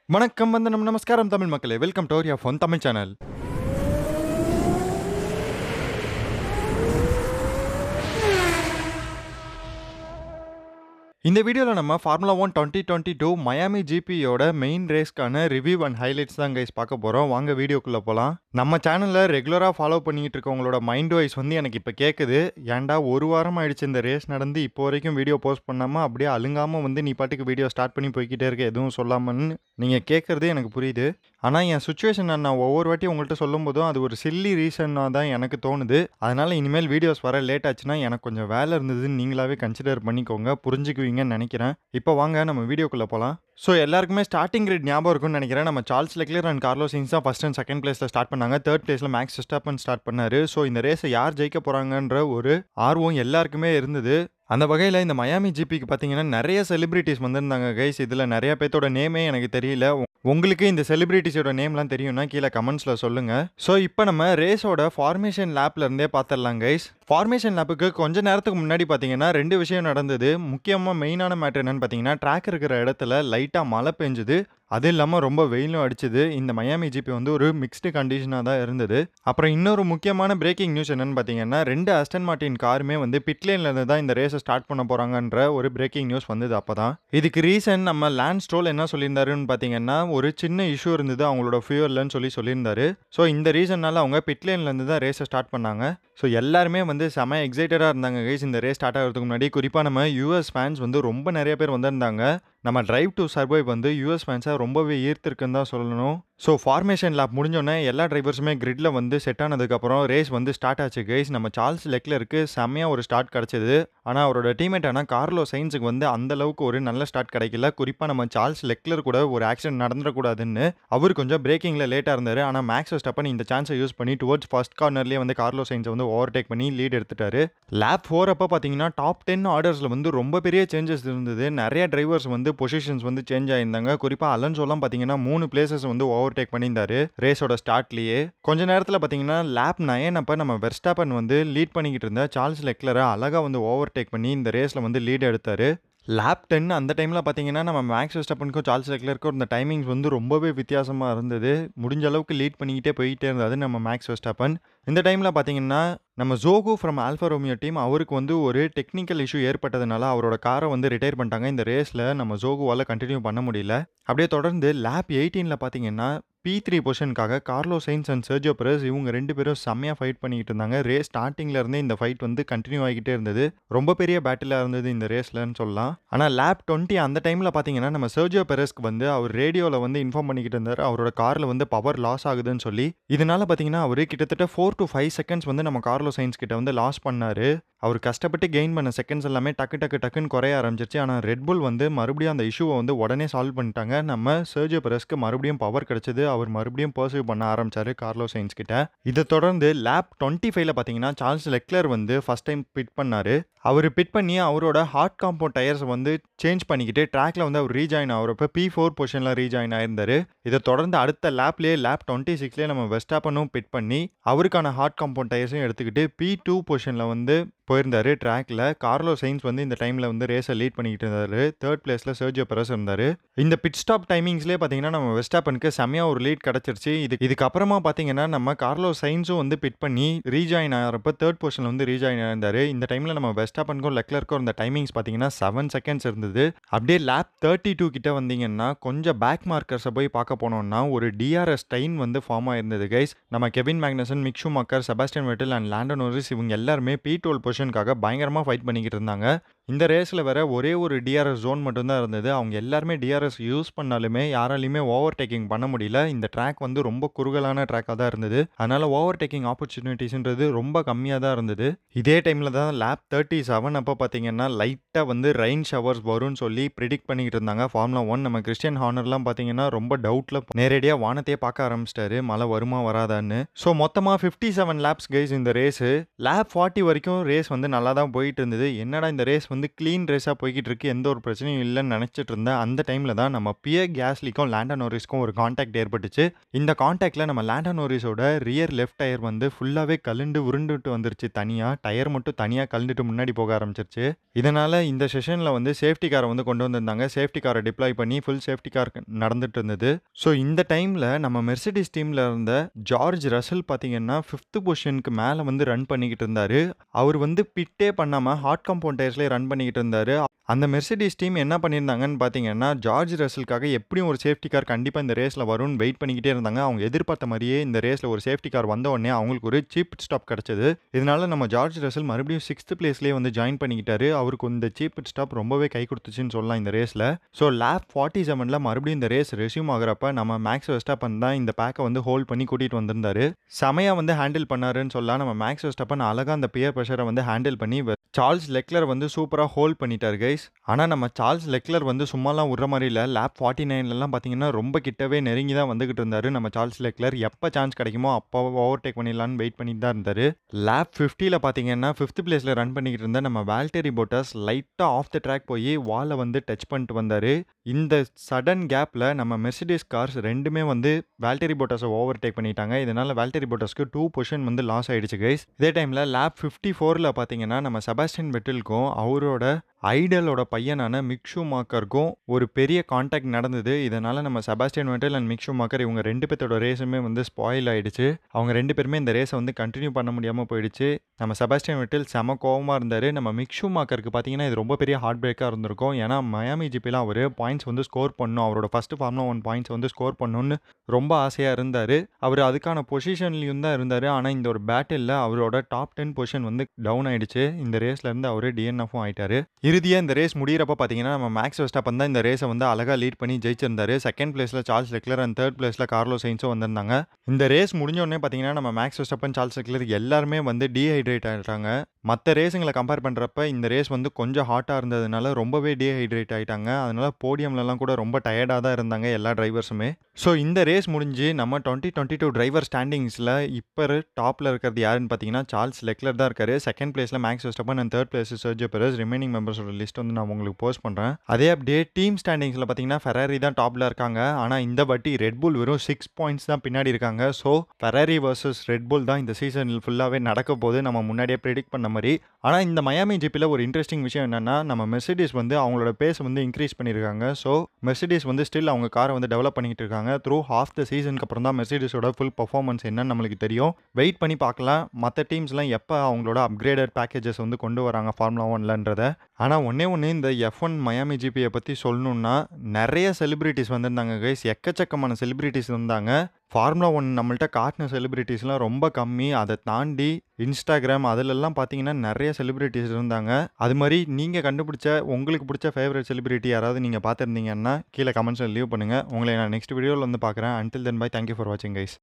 வணக்கம் வந்தனம் நமஸ்காரம் தமிழ் மக்களே welcome to ya phone Tamil channel இந்த வீடியோவில் நம்ம formula one twenty twenty two Miami ஜிபியோட மெயின் ரேஸ்க்கான ரிவ்யூ அண்ட் ஹைலைட்ஸ் தான் கைஸ் பார்க்க போகிறோம் வாங்க வீடியோக்குள்ளே போகலாம் நம்ம சேனலில் ரெகுலராக ஃபாலோ பண்ணிட்டு இருக்கவங்களோட மைண்ட் வைஸ் வந்து எனக்கு இப்போ கேட்குது ஏன்டா ஒரு வாரம் ஆயிடுச்சு இந்த ரேஸ் நடந்து இப்போ வரைக்கும் வீடியோ போஸ்ட் பண்ணாமல் அப்படியே அழுங்காமல் வந்து நீ பாட்டுக்கு வீடியோ ஸ்டார்ட் பண்ணி போய்கிட்டே இருக்க எதுவும் சொல்லாமன்னு நீங்கள் கேட்குறதே எனக்கு புரியுது ஆனால் என் சுச்சுவேஷன் நான் ஒவ்வொரு வாட்டி உங்கள்கிட்ட சொல்லும்போதும் அது ஒரு சில்லி ரீசனாக தான் எனக்கு தோணுது அதனால் இனிமேல் வீடியோஸ் வர லேட் ஆச்சுன்னா எனக்கு கொஞ்சம் வேலை இருந்ததுன்னு நீங்களாவே கன்சிடர் பண்ணிக்கோங்க புரிஞ்சுக்குவீங்கன்னு நினைக்கிறேன் இப்போ வாங்க நம்ம வீடியோக்குள்ளே போகலாம் ஸோ எல்லாருக்குமே ஸ்டார்டிங் கிரேட் ஞாபகம் இருக்கும்னு நினைக்கிறேன் நம்ம Charles Leclerc and Carlos Sainz தான் ஃபஸ்ட் அண்ட் செகண்ட் பிளேஸில் ஸ்டார்ட் பண்ணாங்க தேர்ட் பிளேஸில் மேக்ஸ் ஸ்டாப்பன் ஸ்டார்ட் பண்ணாரு ஸோ இந்த ரேஸை யார் ஜெயிக்க போகிறாங்கன்ற ஒரு ஆர்வம் எல்லாருக்குமே இருந்தது அந்த வகையில் இந்த மயாமி ஜிபிக்கு பார்த்தீங்கன்னா நிறைய செலிபிரிட்டிஸ் வந்திருந்தாங்க கைஸ் இதில் நிறைய பேர்த்தோட நேமே எனக்கு தெரியல உ- உங்களுக்கு இந்த செலிபிரிட்டிஸோட நேம்லாம் தெரியும்னா கீழே கமெண்ட்ஸில் சொல்லுங்கள் ஸோ இப்போ நம்ம ரேஸோட ஃபார்மேஷன் லேப்ல இருந்தே பார்த்துடலாம் கைஸ் ஃபார்மேஷன் லேப்புக்கு கொஞ்ச நேரத்துக்கு முன்னாடி பார்த்தீங்கன்னா ரெண்டு விஷயம் நடந்தது முக்கியமாக மெயினான மேட்ரு என்னன்னு பார்த்தீங்கன்னா ட்ராக் இருக்கிற இடத்துல லைட்டாக மழை பெஞ்சுது அது இல்லாமல் ரொம்ப வெயிலும் அடிச்சுது இந்த மயாமி ஜிபி வந்து ஒரு மிக்ஸ்டு கண்டிஷனாக தான் இருந்தது அப்புறம் இன்னொரு முக்கியமான பிரேக்கிங் நியூஸ் என்னன்னு பார்த்தீங்கன்னா ரெண்டு அஸ்டன் மார்டின் காருமே வந்து பிட்லேன்ல இருந்து தான் இந்த ரேஸை ஸ்டார்ட் பண்ண போகிறாங்கன்ற ஒரு பிரேக்கிங் நியூஸ் வந்தது அப்போ தான் இதுக்கு ரீசன் நம்ம லேண்ட் ஸ்ட்ரோல் என்ன சொல்லியிருந்தாருன்னு பார்த்தீங்கன்னா ஒரு சின்ன இஷ்யூ இருந்தது அவங்களோட ஃபியூர்லன்னு சொல்லி சொல்லியிருந்தாரு ஸோ இந்த ரீசன்னால அவங்க பிட்லேன்லேருந்து தான் ரேஸை ஸ்டார்ட் பண்ணாங்க ஸோ எல்லாருமே வந்து செம எக்ஸைட்டடாக இருந்தாங்க கைஸ் இந்த ரேஸ் ஸ்டார்ட் ஆகிறதுக்கு முன்னாடி குறிப்பாக நம்ம யூஎஸ் ஃபேன்ஸ் வந்து ரொம்ப நிறைய பேர் வந்திருந்தாங்க நம்ம டிரைவ் டு சர்வைவ் வந்து யூஎஸ் ஃபேன்ஸை ரொம்பவே ஈர்த்திருக்குன்னு தான் சொல்லணும் ஸோ ஃபார்மேஷன் லேப் முடிஞ்சோடனே எல்லா டிரைவர்ஸுமே கிரிட்ல வந்து செட் ஆனதுக்கப்புறம் ரேஸ் வந்து ஸ்டார்ட் ஆச்சு கைஸ் நம்ம சார்ல்ஸ் லெக்லருக்கு செம்மையாக ஒரு ஸ்டார்ட் கிடச்சிது ஆனால் அவரோட டீமேட் ஆனால் கார்லோ சைன்ஸுக்கு வந்து அந்த அளவுக்கு ஒரு நல்ல ஸ்டார்ட் கிடைக்கல குறிப்பாக நம்ம சார்ல்ஸ் லெக்லர் கூட ஒரு ஆக்சிடென்ட் நடந்துடக்கூடாதுன்னு அவர் கொஞ்சம் பிரேக்கிங்கில் லேட்டாக இருந்தார் ஆனால் மேக்ஸ் ஸ்டப்பன் இந்த சான்ஸை யூஸ் பண்ணி டுவர்ட்ஸ் ஃபர்ஸ்ட் கார்னர்லேயே வந்து கார்லோ சைன்ஸை வந்து ஓவர்டேக் பண்ணி லீட் எடுத்துட்டாரு லேப் ஃபோர் அப்போ பார்த்தீங்கன்னா டாப் டென் ஆர்டர்ஸில் வந்து ரொம்ப பெரிய சேஞ்சஸ் இருந்தது நிறைய டிரைவர்ஸ் வந்து பொசிஷன்ஸ் வந்து சேஞ்ச் ஆயிருந்தாங்க குறிப்பாக அலன்சோலாம் பார்த்தீங்கன்னா மூணு பிளேசஸ் வந்து ஓவர்டேக் பண்ணியிருந்தாரு ரேஸோட ஸ்டார்ட்லேயே கொஞ்ச நேரத்தில் பார்த்தீங்கன்னா லேப் நயன் அப்போ நம்ம வெர்ஸ்டாப்பன் வந்து லீட் பண்ணிக்கிட்டு இருந்த சார்ல்ஸ் லெக்லரை அழகாக வந்து ஓவர்டேக் பண்ணி இந்த ரேஸில் வந்து லீட் எடுத்தாரு லேப் டென் அந்த டைமில் பார்த்தீங்கன்னா நம்ம மேக்ஸ் வெஸ்டப்பனுக்கும் சார்ல்ஸ் லெக்லருக்கும் இந்த டைமிங்ஸ் வந்து ரொம்பவே வித்தியாசமாக இருந்தது முடிஞ்ச அளவுக்கு லீட் பண்ணிக்கிட்டே போயிட்டே இருந்தது நம்ம மேக்ஸ் வெஸ்டப்பன் இந்த டைமில் பார்த்தீங்கன்னா நம்ம Zhou from Alfa Romeo team அவருக்கு வந்து ஒரு டெக்னிக்கல் இஷ்யூ ஏற்பட்டதுனால அவரோட காரை வந்து ரிட்டையர் பண்ணிட்டாங்க இந்த ரேஸில் நம்ம ஜோகுவால் கண்டினியூ பண்ண முடியல அப்படியே தொடர்ந்து லேப் எயிட்டீனில் பார்த்தீங்கன்னா பி த்ரீ பொசிஷனுக்காக Carlos Sainz and Sergio Perez இவங்க ரெண்டு பேரும் செம்மையாக ஃபைட் பண்ணிக்கிட்டு இருந்தாங்க ரேஸ் ஸ்டார்டிங்ல இருந்தே இந்த ஃபைட் வந்து கண்டினியூ ஆகிக்கிட்டே இருந்தது ரொம்ப பெரிய பேட்டிலாக இருந்தது இந்த ரேஸ்லன்னு சொல்லலாம் ஆனால் லேப் டுவெண்ட்டி அந்த டைமில் பார்த்தீங்கன்னா நம்ம சர்ஜியோ பெரஸ்க்கு வந்து அவர் ரேடியோவில் வந்து இன்ஃபார்ம் பண்ணிக்கிட்டு இருந்தார் அவரோட காரில் வந்து பவர் லாஸ் ஆகுதுன்னு சொல்லி இதனால பார்த்தீங்கன்னா அவர் கிட்டத்தட்ட ஃபோர் டு ஃபைவ் செகண்ட்ஸ் வந்து நம்ம கார்லோ சயின்ஸ் கிட்ட வந்து லாஸ் பண்ணாரு அவர் கஷ்டப்பட்டு கெயின் பண்ண செகண்ட்ஸ் எல்லாமே டக்கு டக்கு டக்குன்னு குறைய ஆரம்பிச்சிருச்சு ஆனால் ரெட்புல் வந்து மறுபடியும் அந்த இஷ்யூவை வந்து உடனே சால்வ் பண்ணிட்டாங்க நம்ம சர்ஜியோ பெரஸ்க்கு மறுபடியும் பவர் கிடைச்சது அவர் மறுபடியும் பர்சீவ் பண்ண ஆரம்பிச்சாரு கார்லோ சயின்ஸ் கிட்ட இதை தொடர்ந்து லேப் டுவெண்ட்டி ஃபைவ்ல பார்த்தீங்கன்னா சார்ல்ஸ் லெக்லர் வந்து ஃபர்ஸ்ட் டைம் பிட் பண்ணாரு அவர் பிட் பண்ணி அவரோட ஹார்ட் காம்பவுண்ட் டயர்ஸ் வந்து சேஞ்ச் பண்ணிக்கிட்டு ட்ராக்ல வந்து அவர் ரீஜாயின் ஆகிறப்ப பி ஃபோர் பொசிஷனில் ரீஜாயின் ஆயிருந்தாரு இதை தொடர்ந்து அடுத்த லேப்லேயே லேப் டுவெண்ட்டி சிக்ஸ்லேயே நம்ம வெஸ்டாப்பனும் பிட் பண்ணி அவருக்கான ஹார்ட் காம்பவுண்ட் டயர்ஸையும் எடுத்துக்கிட்டு பி டூ பொசிஷனில் வந்து போயிருந்தாரு ட்ராக்ல கார்லோ சைன்ஸ் வந்து இந்த டைமில் வந்து ரேஸை லீட் பண்ணிக்கிட்டு இருந்தாரு தேர்ட் பிளேஸில் சர்ஜியோ பெரஸ் இருந்தார் இந்த பிட் ஸ்டாப் டைமிங்ஸ்லேயே பார்த்தீங்கன்னா நம்ம வெஸ்டாப்பனுக்கு செம்மையாக ஒரு லீட் கிடச்சிருச்சு இது இதுக்கப்புறமா பார்த்தீங்கன்னா நம்ம கார்லோ சைன்ஸும் வந்து பிட் பண்ணி ரீஜாயின் ஆகிறப்ப தேர்ட் பொசிஷனில் வந்து ரீஜாயின் ஆயிருந்தாரு இந்த டைமில் நம்ம வெஸ்டாப்பனுக்கும் லெக்லருக்கும் இந்த டைமிங்ஸ் பார்த்தீங்கன்னா செவன் செகண்ட்ஸ் இருந்தது அப்படியே லேப் தேர்ட்டி டூ கிட்ட வந்தீங்கன்னா கொஞ்சம் பேக் மார்க்கர்ஸை போய் பார்க்க போனோம்னா ஒரு டிஆர்எஸ் டைன் வந்து ஃபார்ம் ஆயிருந்தது கைஸ் நம்ம கெவின் மேக்னசன் மிக்ஷு மக்கர் Sebastian Vettel and Lando Norris இவங்க எல்லாருமே பி டுவெல் பொசிஷனுக்காக பயங்கரமாக ஃபைட் பண்ணிக்கிட்டு இருந்தாங்க இந்த ரேஸில் வேற ஒரே ஒரு டிஆர்எஸ் ஜோன் மட்டும்தான் இருந்தது அவங்க எல்லாருமே டிஆர்எஸ் யூஸ் பண்ணாலுமே யாராலையுமே ஓவர் டேக்கிங் பண்ண முடியல இந்த ட்ராக் வந்து ரொம்ப குறுகலான ட்ராக்காக தான் இருந்தது அதனால ஓவர் டேக்கிங் ஆப்பர்ச்சுனிட்டிஸ்ன்றது ரொம்ப கம்மியாக தான் இருந்தது இதே டைமில் தான் லேப் தேர்ட்டி செவன் அப்போ பார்த்தீங்கன்னா லைட்டாக வந்து ரெயின் ஷவர்ஸ் வரும்னு சொல்லி ப்ரிடிக்ட் பண்ணிக்கிட்டு இருந்தாங்க ஃபார்முலா ஒன் நம்ம கிறிஸ்டியன் ஹார்னர்லாம் பார்த்தீங்கன்னா ரொம்ப டவுட்டில் நேரடியாக வானத்தையே பார்க்க ஆரம்பிச்சிட்டாரு மழை வருமா வராதான்னு ஸோ மொத்தமாக ஃபிஃப்டி செவன் லேப்ஸ் கைஸ் இந்த ரேஸு லேப் ஃபார்ட்டி வரைக்கும் ரேஸ் வந்து நல்லா தான் போயிட்டு இருந்தது என்னடா இந்த ரேஸ் வந்து கிளீன் ரேஸா போய்க்கிட்டு இருக்கு. எந்த ஒரு பிரச்சனையும் இல்லன்னு நெனச்சிட்டு இருந்தேன். அந்த டைம்ல தான் நம்ம பியர் கேஸ்லிக்கும், லாண்டோ நாரிஸ்க்கும் ஒரு கான்டாக்ட் ஏற்பட்டுச்சு. இந்த கான்டாக்ட்ல நம்ம லாண்டோ நாரிஸோட ரியர் லெஃப்ட் டயர் வந்து ஃபுல்லாவே கழண்டு உருண்டுட்டு வந்துருச்சு தனியா. டயர் மட்டும் தனியா கழண்டுட்டு முன்னாடி போக ஆரம்பிச்சிருச்சு. இதனால இந்த செஷன்ல வந்து சேஃப்டி கார வந்து கொண்டு வந்திருந்தாங்க. சேஃப்டி கார டிப்ளாய் பண்ணி ஃபுல் சேஃப்டி கார் நடந்துட்டு இருந்தது. ஸோ இந்த டைம்ல நம்ம மெர்சிடிஸ் டீம்ல இருந்த ஜார்ஜ் ரசல் பார்த்தீங்கன்னா, 5த் பொசிஷனுக்கு மேல வந்து ரன் பண்ணிக்கிட்டு இருந்தாரு. அவரு வந்து பிட்டே பண்ணாம ஹாட் காம்பவுண்ட் டயர்ஸ்லயே ரன் பண்ணிக்கிட்டு இருந்தாரு. அந்த மெர்சிடிஸ் டீம் என்ன பண்ணியிருந்தாங்கன்னு பார்த்தீங்கன்னா, ஜார்ஜ் ரசலுக்காக எப்படியும் ஒரு சேஃப்டி கார் கண்டிப்பா இந்த ரேஸ்ல வரும்னு வெயிட் பண்ணிக்கிட்டே இருந்தாங்க. அவங்க எதிர்பார்த்த மாரியே இந்த ரேஸ்ல ஒரு சேஃப்டி கார் வந்த உடனே அவங்களுக்கு ஒரு சீப் பிட் ஸ்டாப் கிடைச்சது. இதனால நம்ம ஜார்ஜ் ரசல் மறுபடியும் 6த் பிளேஸ்லயே வந்து ஜாயின் பண்ணிக்கிட்டாரு. அவருக்கு இந்த சீப் பிட் ஸ்டாப் ரொம்பவே கை குடுத்துச்சுன்னு சொல்லலாம் இந்த ரேஸ்ல. ஸோ லேப் 47ல மறுபடியும் இந்த ரேஸ் ரெஸ்யூம் ஆகுறப்ப நம்ம மேக்ஸ் வெர்ஸ்டாப்பன் தான் இந்த பேக்க வந்து ஹோல்ட் பண்ணி கூட்டிட்டு வந்திருந்தாரு. செமையா வந்து ஹேண்டில் பண்ணாருன்னு சொல்லலாம். நம்ம மேக்ஸ் வெர்ஸ்டாப்பன் அழகா அந்த பியர் பிரஷர வந்து ஹேண்டில் பண்ணி வெ சார்ல்ஸ் லெக்லர் வந்து சூப்பரா ஹோல்ட் பண்ணிட்டாரு கைஸ். ஆனா நம்ம சார்ல்ஸ் லெக்லர் வந்து சும்மாலாம் விடுற மாரி இல்ல. லேப் 49லலாம் பார்த்தீங்கன்னா, ரொம்ப கிட்டவே நெருங்கி தான் வந்துகிட்டு இருந்தாரு நம்ம சார்ல்ஸ் லெக்லர். எப்ப சான்ஸ் கிடைக்குமோ அப்ப ஓவர்டேக் பண்ணிடலான்னு வெயிட் பண்ணிட்டு தான் இருந்தாரு. லேப் 50ல பார்த்தீங்கன்னா, 5த் பிளேஸ்ல ரன் பண்ணிக்கிட்டு இருந்த நம்ம வால்டெரி போட்டாஸ் லைட்டா ஆஃப் த ட்ராக் போயி வால வந்து டச் பண்ணிட்டு வந்தாரு. இந்த சடன் கேப்ல நம்ம மெர்சிடிஸ் கார்ஸ் 2மே வந்து வால்டெரி போட்டாஸ ஓவர்டேக் பண்ணிட்டாங்க. இதனால வால்டெரி போட்டாஸ்க்கு 2 பொசிஷன் வந்து லாஸ் ஆயிடுச்சு கைஸ். இதே டைம்ல லேப் 54ல பார்த்தீங்கன்னா, நம்ம செபாஸ்டியன் வெட்டில்க்கும் அவரோட ஐடலோட பையனான மிக் ஷூமாக்கருக்கும் ஒரு பெரிய கான்டாக்ட் நடந்தது. இதனால நம்ம Sebastian Vettel and Mick Schumacher இவங்க 2 பேத்தோட ரேஸுமே வந்து ஸ்பாயில் ஆயிடுச்சு. அவங்க 2 பேருமே இந்த ரேஸ வந்து கன்டின்யூ பண்ண முடியாம போயிடுச்சு. நம்ம செபாஸ்டியன் வெட்டில் செம கோவமா இருந்தாரு. நம்ம மிக் ஷூமாக்கருக்கு பார்த்தீங்கன்னா, இது ரொம்ப பெரிய ஹார்ட் பிரேக்கா இருந்திருக்கும். ஏன்னா மயாமி ஜிபில அவரு பாயிண்ட்ஸ் வந்து ஸ்கோர் பண்ணணும். அவரோட ஃபர்ஸ்ட் ஃபார்முலா 1 பாயிண்ட்ஸ் வந்து ஸ்கோர் பண்ணணும்னு ரொம்ப ஆசையா இருந்தாரு. அவரு அதுக்கான பொசிஷன்லயும் தான் இருந்தாரு. ஆனா இந்த ஒரு பேட்டில்ல அவரோட டாப் 10 பொசிஷன் வந்து டவுன் ஆயிடுச்சு. இந்த ரேஸ்ல இருந்து அவரு டிஎன்எஃப்பும் ஆயிட்டாரு. இறுதியா இந்த ரேஸ் முடியிறப்ப பார்த்தீங்கன்னா, நம்ம மேக்ஸ் வெர்ஸ்டாப்பன் தான் இந்த ரேஸ வந்து அழகா லீட் பண்ணி ஜெயிச்சிருந்தாரு. 2ண்ட் பிளேஸ்ல சார்ல்ஸ் லெக்லர் அண்ட் 3ர்ட் பிளேஸ்ல கார்லோஸ் சைன்ஸும் வந்திருந்தாங்க. இந்த ரேஸ் முடிஞ்ச உடனே பார்த்தீங்கன்னா, நம்ம மேக்ஸ் வெர்ஸ்டாப்பன், சார்ல்ஸ் லெக்லர் எல்லாருமே வந்து டீஹைட்ரேட் ஆயிட்டாங்க. மத்த ரேஸுங்கள கம்பேர் பண்றப்ப இந்த ரேஸ் வந்து கொஞ்சம் ஹாட்டா இருந்ததுனால ரொம்பவே டீஹைட்ரேட் ஆயிட்டாங்க. அதனால போடியம்லலாம் கூட ரொம்ப டயர்டா தான் இருந்தாங்க எல்லா டிரைவர்ஸுமே. ஸோ இந்த ரேஸ் முடிஞ்சு நம்ம 2022 டிரைவர் ஸ்டாண்டிங்ஸ்ல இப்ப டாப்ல இருக்கிறது யாருன்னு பார்த்தீங்கன்னா, சார்ல்ஸ் லெக்லர் தான் இருக்காரு. 2ண்ட் பிளேஸ்ல மேக்ஸ் வெர்ஸ்டாப்பன் அண்ட் 3ர்ட் பிளேஸ் செர்ஜியோ பெரஸ். ரிமைனிங் மெம்பர்ஸோட லிஸ்ட் வந்து நான் உங்களுக்கு போஸ்ட் பண்றேன். அதே அப்படியே டீம் ஸ்டாண்டிங்ஸ்ல பார்த்தீங்கன்னா, ஃபெராரி தான் டாப்ல இருக்காங்க. ஆனா இந்த வாட்டி ரெட் புல் வெறும் 6 பாயிண்ட்ஸ் தான் பின்னாடி இருக்காங்க. So Ferrari versus Red Bull தான் இந்த சீசன் ஃபுல்லாவே நடக்க போது நம்ம முன்னாடியே பிரெடிக்ட் பண்ண மாரி. ஆனா இந்த மயாமி ஜிபில ஒரு இன்ட்ரஸ்டிங் விஷயம் என்னன்னா, நம்ம மெர்சிடிஸ் வந்து அவங்களோட பேஸ் வந்து இன்கிரீஸ் பண்ணியிருக்காங்க. ஸோ மெர்சிடிஸ் வந்து ஸ்டில் அவங்க கார வந்து டெவலப் பண்ணிக்கிட்டு இருக்காங்க. த்ரூ ஹாஃப் த சீசனுக்கு அப்புறம் தான் மெர்சிடிஸோட ஃபுல் பெர்ஃபார்மன்ஸ் என்னன்னு நம்மளுக்கு தெரியும். வெயிட் பண்ணி பார்க்கலாம். மத்த டீம்ஸ்லாம் எப்ப அவங்களோட அப்கிரேடட் பேக்கேஜஸ் வந்து கொண்டு வராங்க ஃபார்முலா 1லன்றத. ஆனா ஒண்ணே ஒண்ணு இந்த F1 மயாமி ஜிபிய பத்தி சொல்லணும்னா, நெறைய செலிபிரிட்டீஸ் வந்திருந்தாங்க கைஸ். எக்கச்சக்கமான செலிபிரிட்டீஸ் இருந்தாங்க. ஃபார்முலா 1 நம்மள்ட்ட காட்டுன செலிபிரிட்டீஸ்லாம் ரொம்ப கம்மி. அத தாண்டி Instagram அதுலலாம் பார்த்தீங்கன்னா, நெறைய செலிபிரிட்டீஸ் இருந்தாங்க. அது மாரி நீங்க கண்டுபிடிச்ச உங்களுக்கு புடிச்ச ஃபேவரைட் செலிபிரிட்டி யாராவது நீங்க பார்த்திருந்தீங்கன்னா, கீழ கமெண்ட்ஸ்ல லீவ் பண்ணுங்க. உங்கள நான் நெக்ஸ்ட் வீடியோல வந்து பார்க்குறேன். Until then bye. Thank you for வாட்சிங் கைஸ்.